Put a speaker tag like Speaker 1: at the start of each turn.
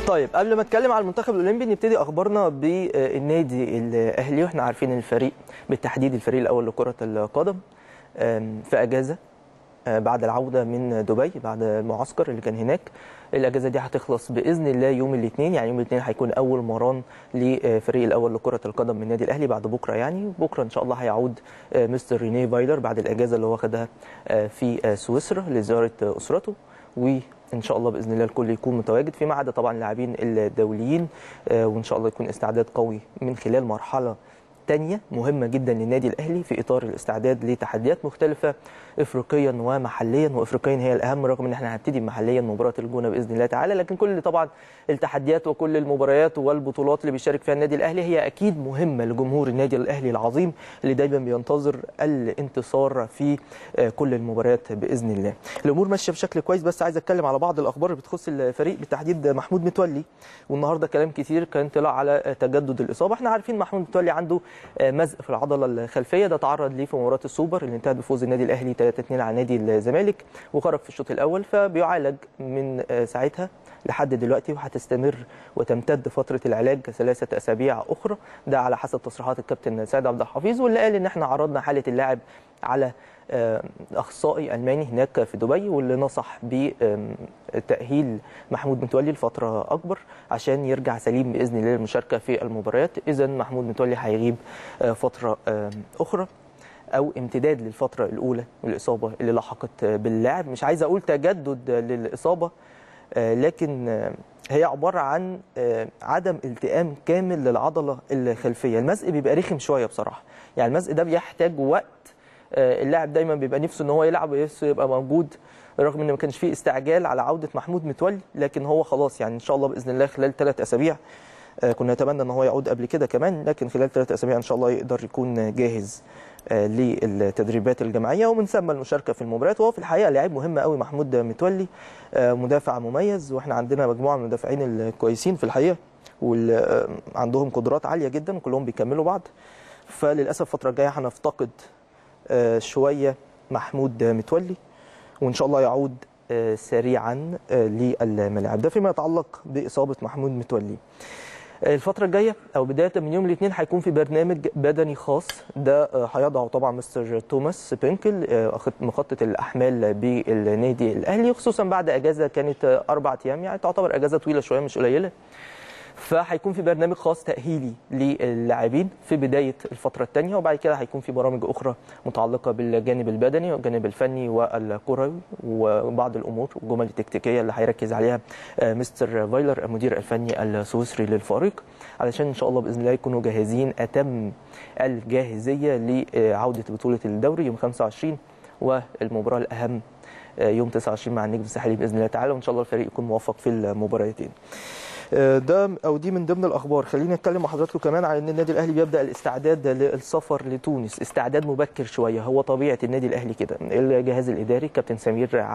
Speaker 1: طيب قبل ما اتكلم على المنتخب الاولمبي نبتدي اخبارنا بالنادي الاهلي واحنا عارفين الفريق بالتحديد الفريق الاول لكره القدم آم، في اجازه آه، بعد العوده من دبي بعد المعسكر اللي كان هناك الاجازه دي هتخلص باذن الله يوم الاثنين يعني يوم الاثنين هيكون اول مران للفريق الاول لكره القدم من النادي الاهلي بعد بكره يعني بكره ان شاء الله هيعود آه، مستر ريني فايلر بعد الاجازه اللي هو واخدها آه، في آه، سويسرا لزياره آه، اسرته وان شاء الله باذن الله الكل يكون متواجد فيما عدا طبعا اللاعبين الدوليين آه، وان شاء الله يكون استعداد قوي من خلال مرحله تانية مهمة جدا للنادي الأهلي في إطار الاستعداد لتحديات مختلفة إفريقيا ومحليا وإفريقيا هي الأهم رغم إن احنا هنبتدي محليا مباراة الجونة بإذن الله تعالى لكن كل طبعا التحديات وكل المباريات والبطولات اللي بيشارك فيها النادي الأهلي هي أكيد مهمة لجمهور النادي الأهلي العظيم اللي دايما بينتظر الانتصار في آه، كل المباريات بإذن الله الأمور ماشية بشكل كويس بس عايز أتكلم على بعض الأخبار اللي بتخص الفريق بالتحديد محمود متولي والنهارده كلام كتير كان طلع على آه، تجدد الإصابة احنا عارفين محمود متولي عنده آه، مزق في العضله الخلفيه ده تعرض ليه في مباراه السوبر اللي انتهت بفوز النادي الاهلي 3-2 على نادي الزمالك وخرج في الشوط الاول فبيعالج من آه، ساعتها لحد دلوقتي وهتستمر وتمتد فتره العلاج ثلاثه اسابيع اخرى ده على حسب تصريحات الكابتن سيد عبد الحفيظ واللي قال ان احنا عرضنا حاله اللاعب على آه، اخصائي الماني هناك في دبي واللي نصح بتاهيل محمود متولي لفتره اكبر عشان يرجع سليم باذن الله للمشاركه في المباريات اذا محمود متولي هيغيب آه، فتره آه، اخرى او امتداد للفتره الاولى الاصابه اللي لحقت باللاعب مش عايز اقول تجدد للاصابه آه، لكن آه، هي عباره عن آه، عدم التئام كامل للعضله الخلفيه المزق بيبقى رخم شويه بصراحه يعني المزق ده بيحتاج وقت آه، اللاعب دايما بيبقى نفسه ان هو يلعب ونفسه يبقى موجود رغم ان ما كانش فيه استعجال على عوده محمود متولي لكن هو خلاص يعني ان شاء الله باذن الله خلال ثلاث اسابيع آه، كنا نتمنى ان هو يعود قبل كده كمان لكن خلال ثلاث اسابيع ان شاء الله يقدر يكون جاهز آه، للتدريبات الجماعيه ومن ثم المشاركه في المباريات وهو في الحقيقه لاعب مهم قوي محمود متولي آه، مدافع مميز واحنا عندنا مجموعه من المدافعين الكويسين في الحقيقه واللي عندهم قدرات عاليه جدا وكلهم بيكملوا بعض فللاسف الفتره الجايه هنفتقد آه، شويه محمود متولي وان شاء الله يعود آه، سريعا آه، للملاعب ده فيما يتعلق باصابه محمود متولي الفترة الجاية أو بداية من يوم الاثنين هيكون في برنامج بدني خاص ده آه، هيضعه طبعا مستر توماس بينكل آه، أخت- مخطط الأحمال بالنادي الأهلي خصوصا بعد أجازة كانت آه، أربع أيام يعني تعتبر أجازة طويلة شوية مش قليلة فهيكون في برنامج خاص تأهيلي للاعبين في بداية الفترة الثانية وبعد كده هيكون في برامج أخرى متعلقة بالجانب البدني والجانب الفني والكروي وبعض الأمور والجمل التكتيكية اللي هيركز عليها آه، مستر فايلر المدير الفني السويسري للفريق علشان إن شاء الله بإذن الله يكونوا جاهزين أتم الجاهزية لعودة بطولة الدوري يوم 25 والمباراة الأهم آه، يوم 29 مع النجم الساحلي باذن الله تعالى وان شاء الله الفريق يكون موفق في المباراتين. آه، ده او دي من ضمن الاخبار خليني اتكلم مع حضراتكم كمان على ان النادي الاهلي بيبدا الاستعداد للسفر لتونس استعداد مبكر شويه هو طبيعه النادي الاهلي كده الجهاز الاداري كابتن سمير